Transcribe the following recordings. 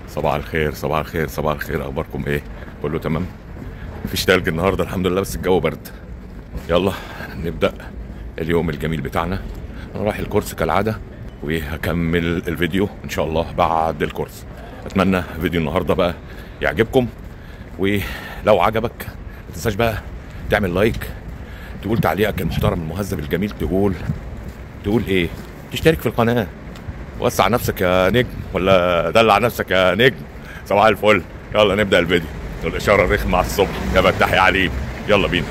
صباح الخير صباح الخير صباح الخير اخباركم ايه كله تمام مفيش تلج النهارده الحمد لله بس الجو برد يلا نبدا اليوم الجميل بتاعنا انا رايح الكورس كالعاده وهكمل الفيديو ان شاء الله بعد الكورس اتمنى فيديو النهارده بقى يعجبكم ولو عجبك ما تنساش بقى تعمل لايك تقول تعليقك المحترم المهذب الجميل تقول تقول ايه تشترك في القناه وسع نفسك يا نجم ولا دلع نفسك يا نجم صباح الفل يلا نبدا الفيديو الاشاره الرخمه على الصبح يا فتح يا عليم يلا بينا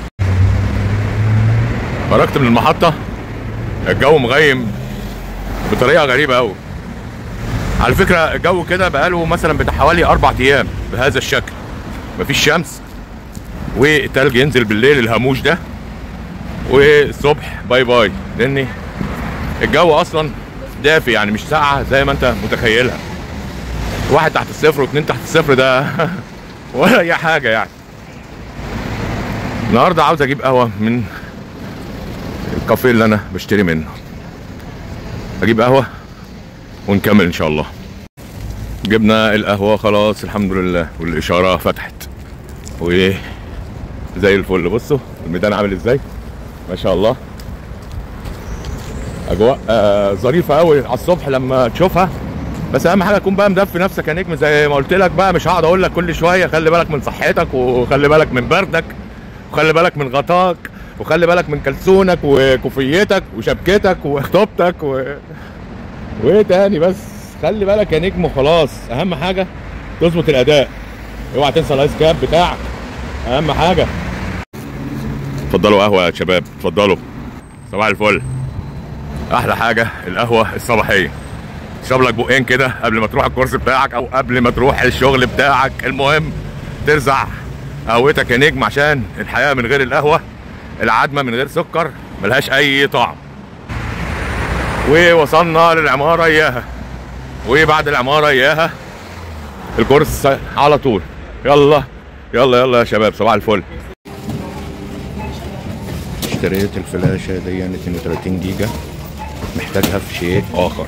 خرجت من المحطه الجو مغيم بطريقه غريبه قوي على فكره الجو كده بقاله مثلا بتاع حوالي اربع ايام بهذا الشكل مفيش شمس والتلج ينزل بالليل الهاموش ده والصبح باي باي لان الجو اصلا دافي يعني مش ساقعه زي ما انت متخيلها واحد تحت الصفر واثنين تحت الصفر ده ولا اي حاجه يعني النهارده عاوز اجيب قهوه من الكافيه اللي انا بشتري منه اجيب قهوه ونكمل ان شاء الله جبنا القهوه خلاص الحمد لله والاشاره فتحت وايه زي الفل بصوا الميدان عامل ازاي ما شاء الله اجواء آه ظريفه قوي على الصبح لما تشوفها بس اهم حاجه تكون بقى مدفي نفسك يا نجم زي ما قلت لك بقى مش هقعد اقول لك كل شويه خلي بالك من صحتك وخلي بالك من بردك وخلي بالك من غطاك وخلي بالك من كلسونك وكوفيتك وشبكتك وخطوبتك و... وايه تاني بس خلي بالك يا نجم وخلاص اهم حاجه تظبط الاداء اوعى تنسى الايس كاب بتاعك اهم حاجه اتفضلوا قهوه يا شباب اتفضلوا صباح الفل احلى حاجه القهوه الصباحيه تشرب لك بقين كده قبل ما تروح الكورس بتاعك او قبل ما تروح الشغل بتاعك المهم ترزع قهوتك يا نجم عشان الحياه من غير القهوه العدمه من غير سكر ملهاش اي طعم ووصلنا للعماره اياها وبعد العماره اياها الكورس على طول يلا يلا يلا يا شباب صباح الفل اشتريت الفلاشه دي 32 جيجا محتاجها في شيء اخر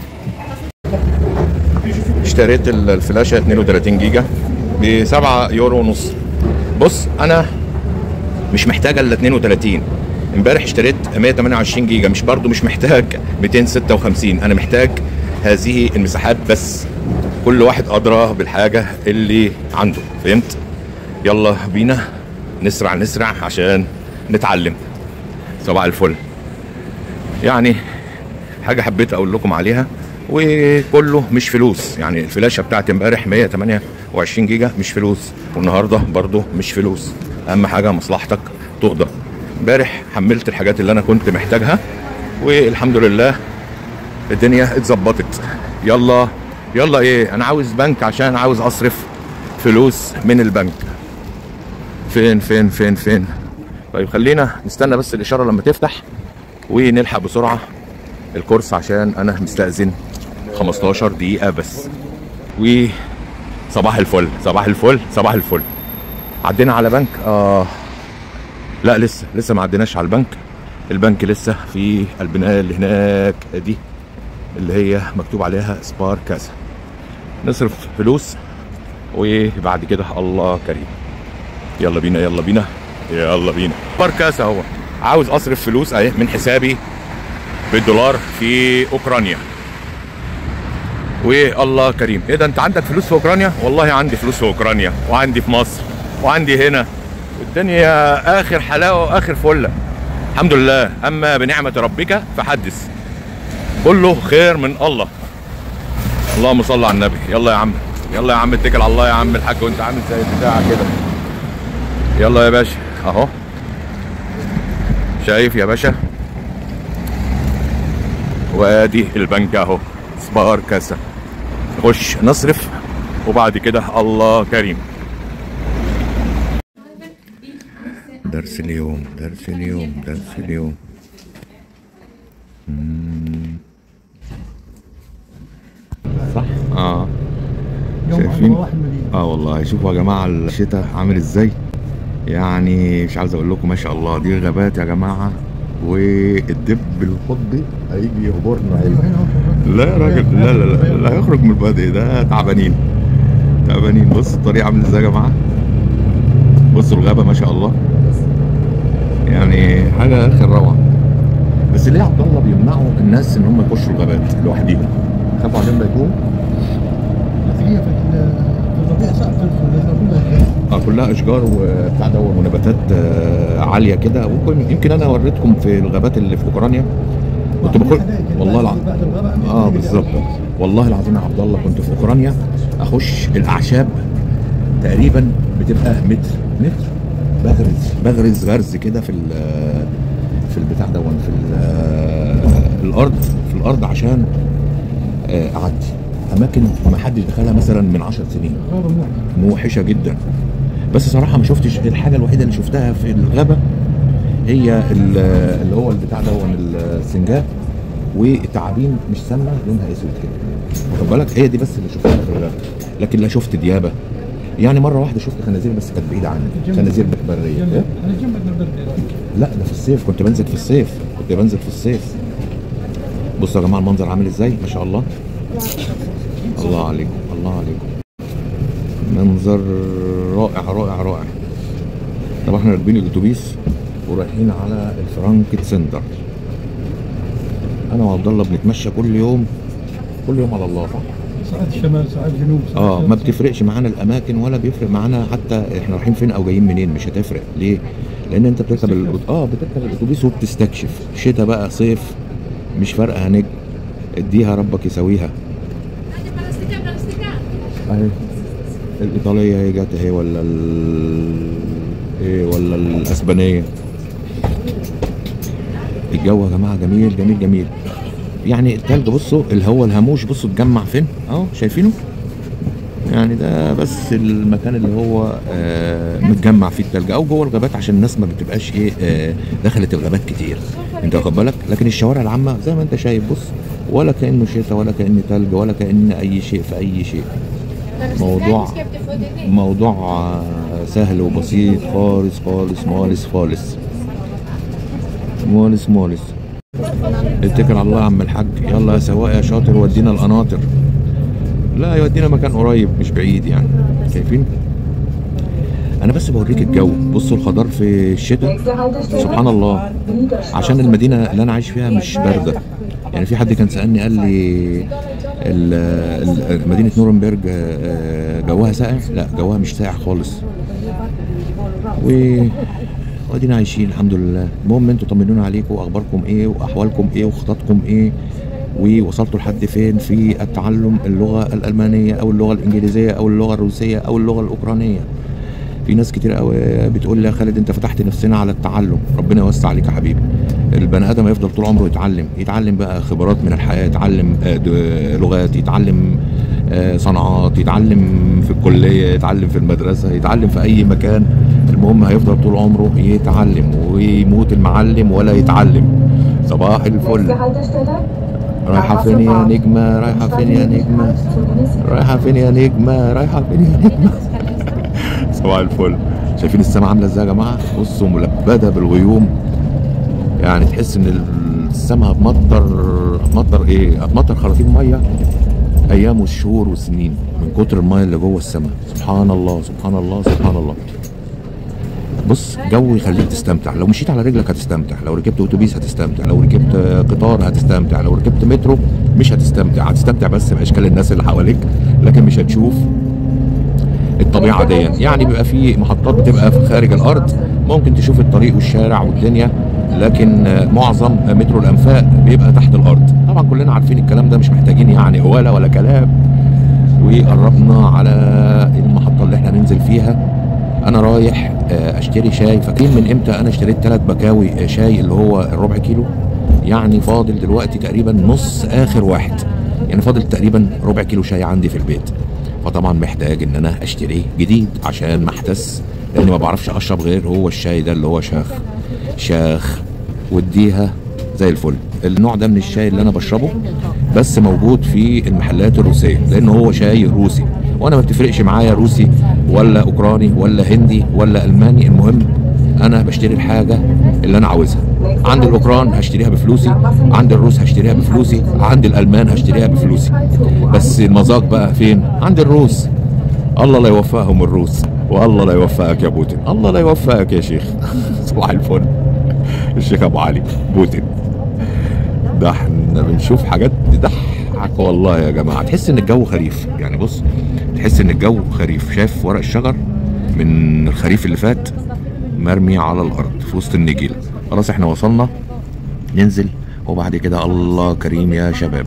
اشتريت الفلاشه 32 جيجا ب 7 يورو ونص بص انا مش محتاجه الا 32 امبارح اشتريت 128 جيجا مش برضو مش محتاج 256 انا محتاج هذه المساحات بس كل واحد ادرى بالحاجه اللي عنده فهمت يلا بينا نسرع نسرع عشان نتعلم صباح الفل يعني حاجه حبيت اقول لكم عليها وكله مش فلوس يعني الفلاشه بتاعت امبارح 128 جيجا مش فلوس والنهارده برضو مش فلوس اهم حاجه مصلحتك تقضى امبارح حملت الحاجات اللي انا كنت محتاجها والحمد لله الدنيا اتظبطت يلا يلا ايه انا عاوز بنك عشان عاوز اصرف فلوس من البنك فين فين فين فين طيب خلينا نستنى بس الاشاره لما تفتح ونلحق بسرعه الكورس عشان انا مستأذن 15 دقيقة بس و صباح الفل صباح الفل صباح الفل عدينا على بنك اه لا لسه لسه ما عديناش على البنك البنك لسه في البنايه اللي هناك دي اللي هي مكتوب عليها سبار كاسا نصرف فلوس وبعد كده الله كريم يلا بينا يلا بينا يلا بينا سبار كاسا هو عاوز اصرف فلوس اهي من حسابي بالدولار في اوكرانيا والله كريم ايه ده انت عندك فلوس في اوكرانيا والله عندي فلوس في اوكرانيا وعندي في مصر وعندي هنا الدنيا اخر حلاوه واخر فله الحمد لله اما بنعمه ربك فحدث كله خير من الله اللهم صل على النبي يلا يا عم يلا يا عم اتكل على الله يا عم الحاج وانت عامل زي البتاع كده يلا يا باشا اهو شايف يا باشا وادي البنك اهو سبار كاسا نخش نصرف وبعد كده الله كريم درس اليوم درس اليوم درس اليوم مم. صح اه شايفين اه والله شوفوا يا جماعه الشتاء عامل ازاي يعني مش عاوز اقول لكم ما شاء الله دي غابات يا جماعه والدب القطبي هيجي يخبرنا هيجي. لا يا راجل لا لا لا لا هيخرج من البادئ ده تعبانين تعبانين بص الطريق عامل ازاي يا جماعه بصوا الغابه ما شاء الله يعني حاجه اخر روعه بس ليه عبد الله بيمنعوا الناس ان هم يخشوا الغابات لوحديهم خافوا عليهم لا يتوهوا هي في ال- في الربيع صعب تدخل لأنه كلها اه كلها اشجار وبتاع ده ونباتات آه، عاليه كده ممكن يمكن انا وريتكم في الغابات اللي في اوكرانيا كنت بخش والله العظيم بعد الغابة اه بالظبط والله العظيم يا عبد الله كنت في اوكرانيا اخش الاعشاب تقريبا بتبقى متر متر بغرز بغرز غرز كده في ال- في البتاع ده في ال- الارض في الارض عشان آه، اعدي اماكن ما حدش دخلها مثلا من 10 سنين غابة موحدة موحشه جدا بس صراحه ما شفتش الحاجه الوحيده اللي شفتها في الغابه هي ال- اللي هو البتاع ده هو السنجاب والتعابين مش سامه لونها اسود كده واخد بالك هي دي بس اللي شفتها في الغابه لكن لا شفت ديابه يعني مره واحده شفت خنازير بس كانت بعيده عني خنازير بريه إيه؟ أنا جنبك البرد لا ده في الصيف كنت بنزل في الصيف كنت بنزل في الصيف بصوا يا جماعه المنظر عامل ازاي ما شاء الله الله عليكم الله عليكم منظر رائع رائع رائع طبعا احنا راكبين الاتوبيس ورايحين على الفرانكت سنتر انا وعبد الله بنتمشى كل يوم كل يوم على الله صح؟ ساعات شمال ساعات جنوب ساعات اه شرق، ما ساعات- بتفرقش معانا الاماكن ولا بيفرق معانا حتى احنا رايحين فين او جايين منين مش هتفرق ليه لان انت بتركب ال... اه بتركب الاتوبيس وبتستكشف شتاء بقى صيف مش فارقه هنج اديها ربك يساويها Plastica, plastica. اهي الايطاليه هي جت اهي ولا ال... ايه ولا الاسبانيه الجو يا جماعه جميل جميل جميل يعني التلج بصوا اللي هو الهاموش بصوا اتجمع فين اهو شايفينه يعني ده بس المكان اللي هو آه متجمع فيه التلج او جوه الغابات عشان الناس ما بتبقاش ايه آه دخلت الغابات كتير انت واخد بالك لكن الشوارع العامه زي ما انت شايف بص ولا كانه شتاء ولا كانه تلج ولا كان اي شيء في اي شيء موضوع موضوع آه، سهل وبسيط خالص خالص خالص خالص مولس مولس اتكل على الله يا عم الحاج يلا يا سواق يا شاطر ودينا القناطر لا يودينا مكان قريب مش بعيد يعني شايفين انا بس بوريك الجو بصوا الخضار في الشتاء سبحان الله عشان المدينه اللي انا عايش فيها مش بارده يعني في حد كان سالني قال لي ال- ال- مدينه نورنبرج آه، جوها ساقع لا جوها مش ساقع خالص و وادينا عايشين الحمد لله المهم انتوا طمنونا عليكم واخباركم ايه واحوالكم ايه وخططكم ايه ووصلتوا لحد فين في التعلم اللغه الالمانيه او اللغه الانجليزيه او اللغه الروسيه او اللغه الاوكرانيه في ناس كتير قوي بتقول لي يا خالد انت فتحت نفسنا على التعلم ربنا يوسع عليك يا حبيبي البني ادم يفضل طول عمره يتعلم يتعلم بقى خبرات من الحياه يتعلم آه، د- لغات يتعلم آه، صنعات يتعلم في الكليه يتعلم في المدرسه يتعلم في اي مكان المهم هيفضل طول عمره يتعلم ويموت المعلم ولا يتعلم صباح الفل رايحه فين يا نجمه رايحه فين يا نجمه رايحه فين يا نجمه رايحه فين يا نجمه صباح الفل شايفين السماء عامله ازاي يا جماعه بصوا ملبده بالغيوم يعني تحس ان السماء هتمطر هتمطر ايه هتمطر خراطيم ميه ايام والشهور والسنين من كتر الميه اللي جوه السماء سبحان الله سبحان الله سبحان الله بص جو يخليك تستمتع لو مشيت على رجلك هتستمتع لو ركبت اتوبيس هتستمتع لو ركبت آه، قطار هتستمتع لو ركبت مترو مش هتستمتع هتستمتع بس باشكال الناس اللي حواليك لكن مش هتشوف الطبيعه دي يعني بيبقى في محطات بتبقى في خارج الارض ممكن تشوف الطريق والشارع والدنيا لكن آه، معظم مترو الانفاق بيبقى تحت الارض طبعا كلنا عارفين الكلام ده مش محتاجين يعني ولا ولا كلام وقربنا على المحطه اللي احنا هننزل فيها انا رايح آه، اشتري شاي فاكرين من امتى انا اشتريت ثلاث بكاوي آه، شاي اللي هو الربع كيلو يعني فاضل دلوقتي تقريبا نص اخر واحد يعني فاضل تقريبا ربع كيلو شاي عندي في البيت فطبعا محتاج ان انا اشتريه جديد عشان ما احتس لان ما بعرفش اشرب غير هو الشاي ده اللي هو شاخ شاخ واديها زي الفل النوع ده من الشاي اللي انا بشربه بس موجود في المحلات الروسيه لان هو شاي روسي وانا ما بتفرقش معايا روسي ولا اوكراني ولا هندي ولا الماني المهم انا بشتري الحاجه اللي انا عاوزها عند الاوكران هشتريها بفلوسي عند الروس هشتريها بفلوسي عند الالمان هشتريها بفلوسي بس المذاق بقى فين عند الروس الله لا يوفقهم الروس والله لا يوفقك يا بوتين الله لا يوفقك يا شيخ صباح الفل الشيخ ابو علي بوتين ده احنا بنشوف حاجات تضحك والله يا جماعه تحس ان الجو خريف يعني بص تحس ان الجو خريف شايف ورق الشجر من الخريف اللي فات مرمي على الارض في وسط النجيل خلاص احنا وصلنا ننزل وبعد كده الله كريم يا شباب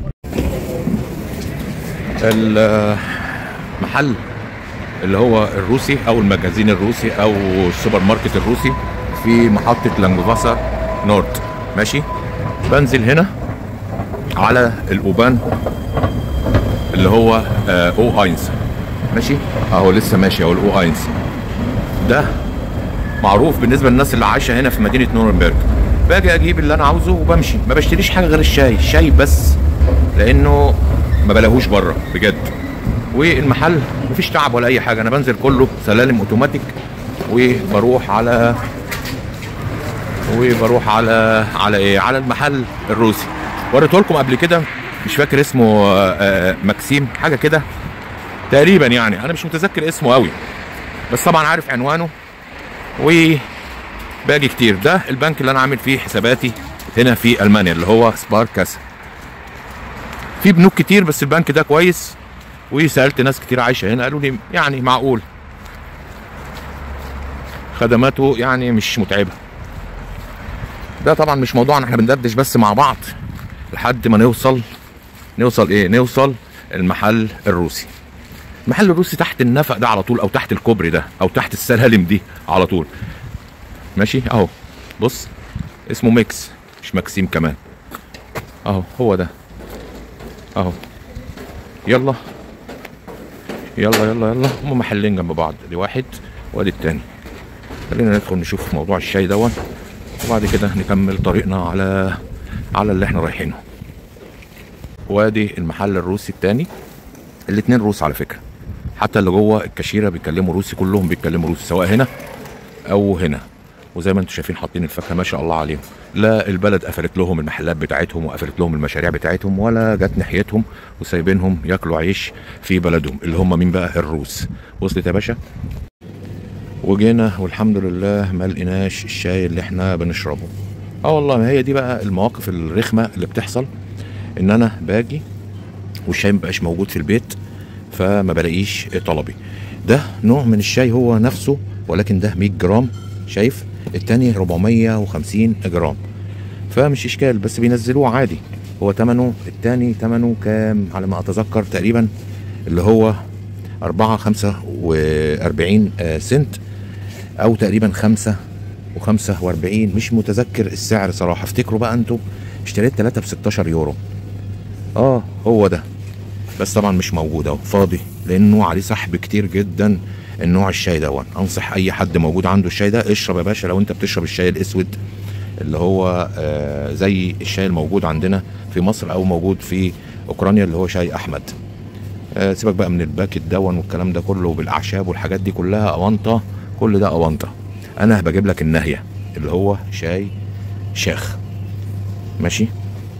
المحل اللي هو الروسي او المجازين الروسي او السوبر ماركت الروسي في محطة لانجوفاسا نورد ماشي بنزل هنا على الاوبان اللي هو آه، او اينز ماشي اهو لسه ماشي اهو الاو اينز ده معروف بالنسبه للناس اللي عايشه هنا في مدينه نورنبرج باجي اجيب اللي انا عاوزه وبمشي ما بشتريش حاجه غير الشاي الشاي بس لانه ما بلاهوش بره بجد والمحل مفيش تعب ولا اي حاجه انا بنزل كله سلالم اوتوماتيك وبروح على وبروح على على ايه على المحل الروسي وريته لكم قبل كده مش فاكر اسمه آه، آه، مكسيم حاجه كده تقريبا يعني انا مش متذكر اسمه قوي بس طبعا عارف عنوانه وباجي كتير ده البنك اللي انا عامل فيه حساباتي هنا في المانيا اللي هو سبار كاسا في بنوك كتير بس البنك ده كويس وسالت ناس كتير عايشه هنا قالوا لي يعني معقول خدماته يعني مش متعبه ده طبعا مش موضوعنا احنا بندردش بس مع بعض لحد ما نوصل نوصل ايه نوصل المحل الروسي المحل الروسي تحت النفق ده على طول او تحت الكوبري ده او تحت السلالم دي على طول ماشي اهو بص اسمه ميكس مش مكسيم كمان اهو هو ده اهو يلا يلا يلا يلا هم محلين جنب بعض دي واحد وادي التاني خلينا ندخل نشوف موضوع الشاي دون وبعد كده نكمل طريقنا على على اللي احنا رايحينه وادي المحل الروسي التاني الاتنين روس على فكره حتى اللي جوه الكاشيره بيتكلموا روسي كلهم بيتكلموا روسي سواء هنا او هنا وزي ما انتم شايفين حاطين الفاكهه ما شاء الله عليهم لا البلد قفلت لهم المحلات بتاعتهم وقفلت لهم المشاريع بتاعتهم ولا جت ناحيتهم وسايبينهم ياكلوا عيش في بلدهم اللي هم مين بقى الروس وصلت يا باشا وجينا والحمد لله ما لقيناش الشاي اللي احنا بنشربه اه والله ما هي دي بقى المواقف الرخمه اللي بتحصل ان انا باجي والشاي مبقاش موجود في البيت فما بلاقيش طلبي ده نوع من الشاي هو نفسه ولكن ده 100 جرام شايف التاني 450 جرام فمش اشكال بس بينزلوه عادي هو ثمنه التاني ثمنه كام على ما اتذكر تقريبا اللي هو 4 45 سنت او تقريبا 5 و45 مش متذكر السعر صراحه افتكروا بقى انتوا اشتريت 3 ب 16 يورو اه هو ده بس طبعا مش موجود اهو فاضي لانه عليه سحب كتير جدا النوع الشاي ده انصح اي حد موجود عنده الشاي ده اشرب يا باشا لو انت بتشرب الشاي الاسود اللي هو آه زي الشاي الموجود عندنا في مصر او موجود في اوكرانيا اللي هو شاي احمد آه سيبك بقى من الباكت دون والكلام ده كله بالاعشاب والحاجات دي كلها اونطه كل ده اونطه انا بجيب لك الناهيه اللي هو شاي شاخ ماشي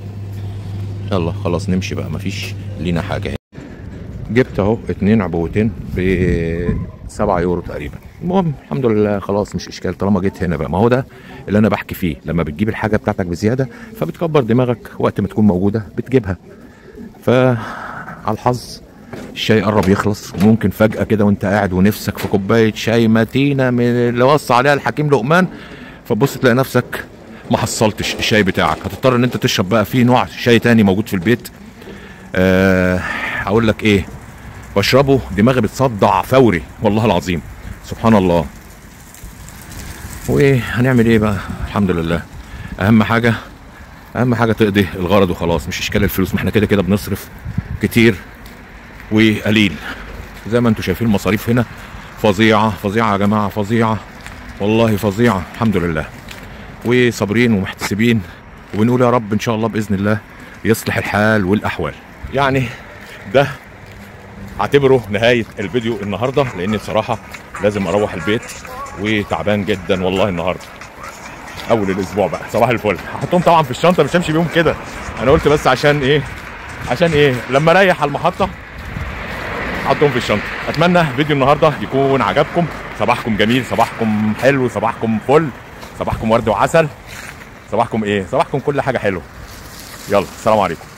يلا خلاص نمشي بقى مفيش لينا حاجه هنا. جبت اهو اتنين عبوتين ب 7 يورو تقريبا المهم الحمد لله خلاص مش اشكال طالما جيت هنا بقى ما هو ده اللي انا بحكي فيه لما بتجيب الحاجه بتاعتك بزياده فبتكبر دماغك وقت ما تكون موجوده بتجيبها فعلى الحظ الشاي قرب يخلص وممكن فجأة كده وانت قاعد ونفسك في كوباية شاي متينة من اللي وصى عليها الحكيم لقمان فتبص تلاقي نفسك ما حصلتش الشاي بتاعك هتضطر ان انت تشرب بقى في نوع شاي تاني موجود في البيت أه هقول لك ايه بشربه دماغي بتصدع فوري والله العظيم سبحان الله وايه هنعمل ايه بقى الحمد لله اهم حاجه اهم حاجه تقضي الغرض وخلاص مش اشكال الفلوس ما احنا كده كده بنصرف كتير وقليل زي ما انتم شايفين المصاريف هنا فظيعه فظيعه يا جماعه فظيعه والله فظيعه الحمد لله وصابرين ومحتسبين وبنقول يا رب ان شاء الله باذن الله يصلح الحال والاحوال يعني ده اعتبره نهايه الفيديو النهارده لان بصراحه لازم اروح البيت وتعبان جدا والله النهارده اول الاسبوع بقى صباح الفل هحطهم طبعا في الشنطه مش همشي بيهم كده انا قلت بس عشان ايه عشان ايه لما اريح على المحطه حطهم في الشنطه اتمنى فيديو النهارده يكون عجبكم صباحكم جميل صباحكم حلو صباحكم فل صباحكم ورد وعسل صباحكم ايه صباحكم كل حاجه حلوه يلا السلام عليكم